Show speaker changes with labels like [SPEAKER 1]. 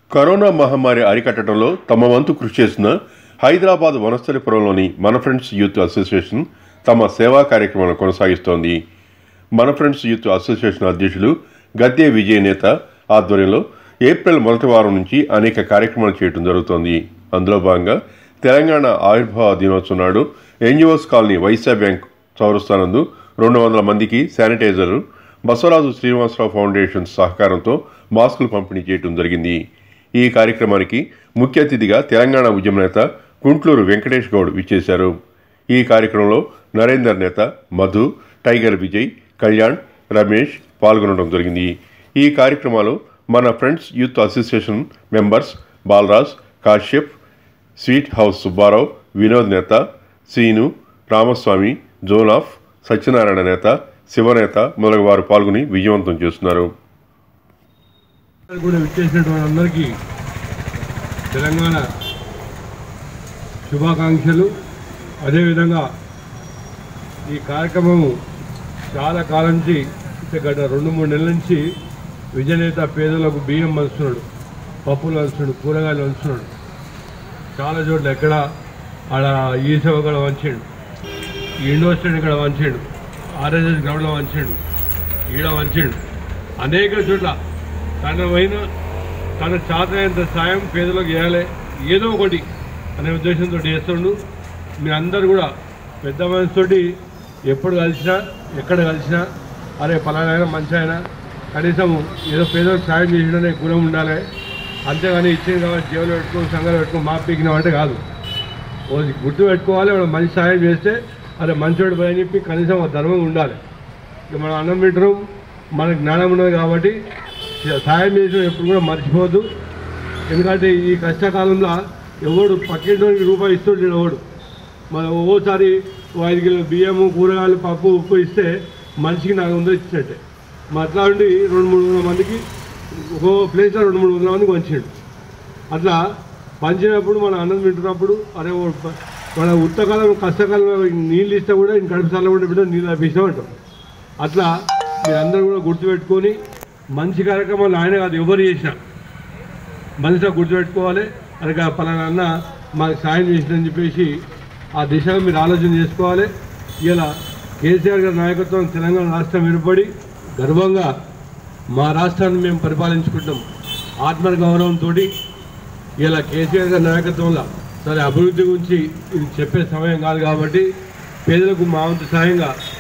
[SPEAKER 1] corona మహమ్మారి అరికట్టడంలో తమ వంతు కృషి చేసిన హైదరాబాద్ వనస్థలిపురంలోని మన ఫ్రెండ్స్ యూత్ అసోసియేషన్ తమ సేవా కార్యక్రమాలను కొనసాగిస్తోంది మన ఫ్రెండ్స్ యూత్ అసోసియేషన్ అధ్యక్షులు గద్దె విజయ నేత ఆధ్వర్యంలో ఏప్రిల్ మొదటి వారం నుంచి అనేక కార్యక్రమాలు చేయడం జరుగుతోంది అందులో భాగంగా తెలంగాణ ఆవిర్భావ దినోత్సవం నాడు ఎన్జిఓస్ కాలనీ వైశ్య బ్యాంక్ చౌరస్తానందు రెండు వందల మందికి శానిటైజర్ బసవరాజు శ్రీనివాసరావు ఫౌండేషన్ సహకారంతో మాస్కులు పంపిణీ చేయడం జరిగింది ఈ కార్యక్రమానికి ముఖ్య అతిథిగా తెలంగాణ ఉద్యమ నేత కుంట్లూరు వెంకటేష్ గౌడ్ విచ్చేశారు ఈ కార్యక్రమంలో నరేందర్ నేత మధు టైగర్ విజయ్ కళ్యాణ్ రమేష్ పాల్గొనడం జరిగింది ఈ కార్యక్రమాలు మన friends youth association members Balraj Kashyap sweet house Subbarao Vinod Netha Srinu Ramaswamy జోనాఫ్ Satyanarayana నేత శివనేత మొదలగు వారు పాల్గొని విజయవంతం చేస్తున్నారు
[SPEAKER 2] కూడా విచ్చేసినటువంటి అందరికీ తెలంగాణ శుభాకాంక్షలు అదేవిధంగా ఈ కార్యక్రమము చాలా కాలం నుంచి ఇక గత రెండు మూడు నెలల నుంచి విజయనేత పేదలకు బియ్యం పంచుతున్నాడు పప్పులు వంచుతున్నాడు కూరగాయలు వంచుతున్నాడు చాలా చోట్ల ఎక్కడ ఆడ ఈ సేవ కూడా వంచాడు ఈ ఇండోస్టేట్ ఇక్కడ వంచాడు ఆర్ఎస్ఎస్ గ్రౌండ్లో వంచాడు ఈడ వంచాడు అనేక చోట్ల తన పైన తన చేతనైనంత సాయం పేదలకు చేయాలి ఏదో ఒకటి అనే ఉద్దేశంతో చేస్తుండు మీరందరూ కూడా పెద్ద మనసుతోటి ఎప్పుడు కలిసినా ఎక్కడ కలిసినా అరే పలానా ఆయన మంచి ఆయన కనీసం ఏదో పేదలకు సాయం చేసిన గుణం ఉండాలి అంతేగాని ఇచ్చింది కాబట్టి జేబులో పెట్టుకొని సంఘాలు పెట్టుకొని మా పీకినామంటే కాదు ఓ గుర్తు పెట్టుకోవాలి వాడు మంచి సాయం చేస్తే అరే మంచోడు పోయి అని చెప్పి కనీసం ఆ ధర్మం ఉండాలి ఇక మనం అన్నం పెట్టడం మనకు జ్ఞానం ఉన్నది కాబట్టి సాయం చేసిన ఎప్పుడు కూడా మర్చిపోవద్దు ఎందుకంటే ఈ కష్టకాలంలో ఎవడు పక్కింటి రూపాయి ఇస్తుంటాడు ఎవడు మన ఓసారి ఓ ఐదు కిలో బియ్యము కూరగాయలు పప్పు ఉప్పు ఇస్తే మనిషికి నాకు వందలు ఇచ్చినట్టే మా అట్లా ఉండి రెండు మూడు వందల మందికి ఒక్కో ప్లేస్లో రెండు మూడు వందల మందికి పంచాడు అట్లా పంచినప్పుడు మన అన్నం తింటున్నప్పుడు అరే ఓ ప- మన ఉత్తకాలం కష్టకాలంలో నీళ్ళు ఇస్తే కూడా ఇంక కడుపు చల్ల ఉండే బిడ్డ నీళ్ళు అప్పిస్తామంటాం అట్లా మీరందరూ కూడా గుర్తుపెట్టుకొని మంచి కార్యక్రమాలు ఆయన కాదు ఎవరు చేసినా మనసులో గుర్తుపెట్టుకోవాలి అది కా- పలానా అన్న మాకు సాయం చేసిందని చెప్పేసి ఆ దిశగా మీరు ఆలోచన చేసుకోవాలి ఇలా కేసీఆర్ గారి నాయకత్వం తెలంగాణ రాష్ట్రం ఏర్పడి గర్వంగా మా రాష్ట్రాన్ని మేము పరిపాలించుకుంటాం ఆత్మ గౌరవంతో ఇలా కేసీఆర్ గారి నాయకత్వంలో సరే అభివృద్ధి గురించి ఇది చెప్పే సమయం కాదు కాబట్టి పేదలకు మా వంతు సహాయంగా